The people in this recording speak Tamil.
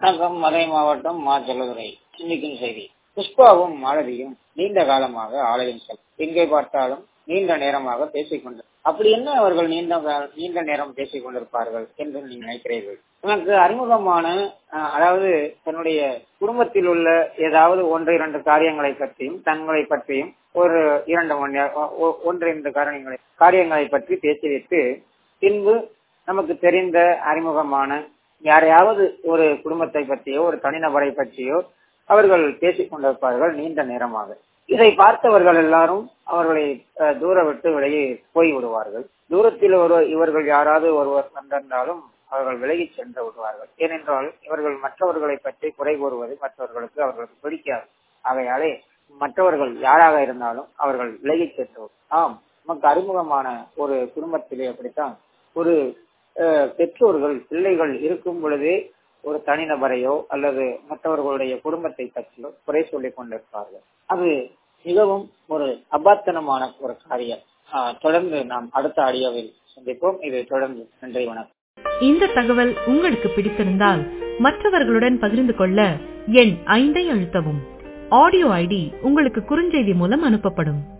வணக்கம் மதுரை மாவட்டம் மா செல்லதுரை சிந்திக்கும் செய்தி புஷ்பாவும் மாலதியும் நீண்ட காலமாக ஆலயம் செல் எங்கே பார்த்தாலும் நீண்ட நேரமாக பேசிக் கொண்டு அப்படி என்ன அவர்கள் நீண்ட கா- நீண்ட நேரம் பேசிக் கொண்டிருப்பார்கள் என்று நீங்கள் நினைக்கிறீர்கள் எனக்கு அறிமுகமான அஹ், அதாவது தன்னுடைய குடும்பத்தில் உள்ள ஏதாவது ஒன்று இரண்டு காரியங்களை பற்றியும் தங்களை பற்றியும் ஒரு இரண்டு மணி நேரம் ஒ- ஒ- ஒன்று இரண்டு காரியங்களை காரியங்களை பற்றி பேசிவிட்டு பின்பு நமக்கு தெரிந்த அறிமுகமான யாரையாவது ஒரு குடும்பத்தை பற்றியோ ஒரு தனிநபரை பற்றியோ அவர்கள் பேசிக் கொண்டிருப்பார்கள் நீண்ட நேரமாக இதை பார்த்தவர்கள் எல்லாரும் அவர்களை அஹ், தூர விட்டு விலகி போய் விடுவார்கள் தூரத்தில் ஒரு இவர்கள் யாராவது ஒருவர் வந்திருந்தாலும் அவர்கள் விலகி சென்று விடுவார்கள் ஏனென்றால் இவர்கள் மற்றவர்களை பற்றி குறை கூறுவது மற்றவர்களுக்கு அவர்களுக்கு பிடிக்காது ஆகையாலே மற்றவர்கள் யாராக இருந்தாலும் அவர்கள் விலகி சென்று விடு- ஆம் நமக்கு அறிமுகமான ஒரு குடும்பத்திலே அப்படித்தான் ஒரு அஹ், பெற்றோர்கள் பிள்ளைகள் இருக்கும் பொழுதே ஒரு தனிநபரையோ அல்லது மற்றவர்களுடைய குடும்பத்தை பற்றியோ குறை சொல்லிக் கொண்டிருப்பார்கள் அது மிகவும் ஒரு அபாத்தனமான ஒரு காரியம் ஆஹ், தொடர்ந்து நாம் அடுத்த ஆடியோவில் சந்திப்போம் இது தொடர்ந்து நன்றி வணக்கம் இந்த தகவல் உங்களுக்கு பிடித்திருந்தால் மற்றவர்களுடன் பகிர்ந்து கொள்ள எண் ஐந்தை அழுத்தவும் ஆடியோ ஐடி உங்களுக்கு குறுஞ்செய்தி மூலம் அனுப்பப்படும்